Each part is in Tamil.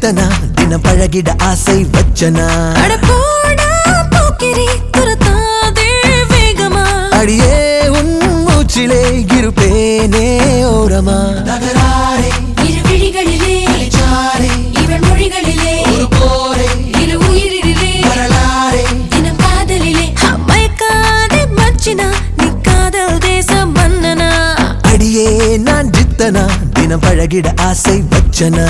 ஜித்தனா தினம் பழகிட ஆசை வச்சனா அட போடா போக்கிரி துரத்தாதே வேகமா அடியே உன் மூச்சிலே இருப்பேனே ஓரமா தகராறே இரு விழிகளிலே இவள் மொழிகளிலே இரு உயிரிலே வரலாறே தினம் காதலிலே மயக்காதே மச்சினா நீ காதல் தேச மன்னனா அடியே நான் ஜித்தனா தினம் பழகிட ஆசை வச்சனா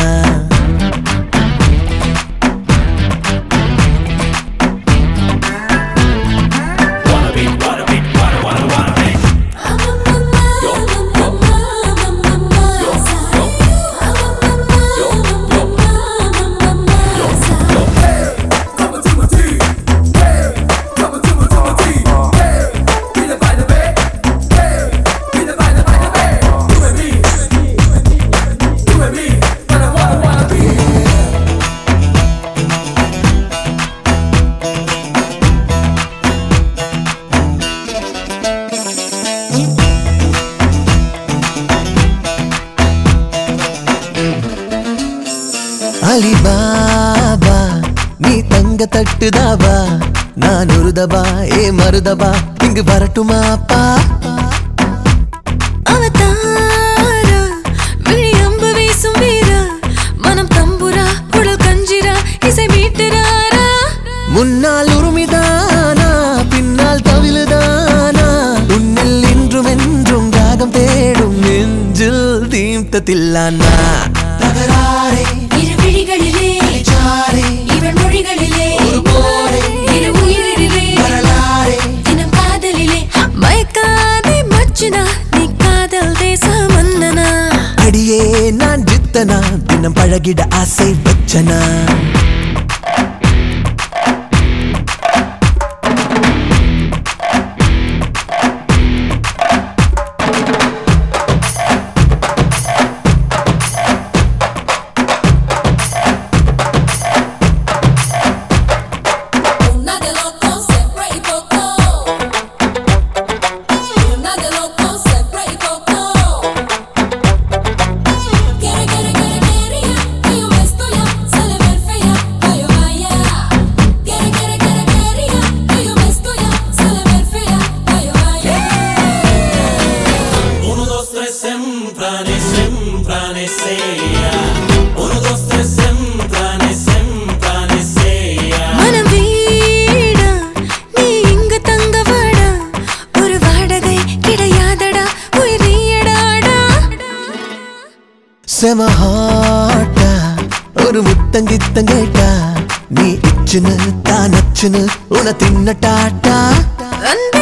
அலிபாபா நீ தங்க தட்டுதாவா நான் உருதபா ஏ மருதபா இங்கு வரட்டுமாப்பா அவதாரா விழி அம்பு வீசும் வீரா மனம் தம்புரா குழல் கஞ்சிரா இசை மீட்டுறாரா முன்னால் உருமிதானா பின்னால் தவிழுதானா உன்னில் இன்றும் என்றும் ராகம் தேடும் நெஞ்சில் தீம்தத்தில்லானா தகராறே இரு விழிகளிலே இவள் மொழிகளிலே இரு உயிரிலே வரலாறே தினம் காதலிலே மயக்காதே மச்சினா நீ காதல் தேச மன்னனா அடியே நான் ஜித்தனா தினம் பழகிட ஆசை வச்சனா Una de locos siempre y poco. Una de locos siempre y poco. Quiere, quiere, quiere, quería que yo me estoy se le ve fea, que yo vaya. Quiere, quiere, quiere, quería que yo me estoy se le ve fea, que yo vaya. Uno, dos, tres, semprane, semprane, seya. Uno, dos, tres, semprane, semprane, seya. மனம் வீடா நீ இங்கு தங்க வாடா ஒரு வாடகை கிடையாதடா உயிர் நீயடாடா செமஹாட்டா ஒரு முத்தங்கித்தங்கேட்டா நீ இச்சுன்னு தான் அச்சுன்னு உன தின்னட்டாட்டா அந்த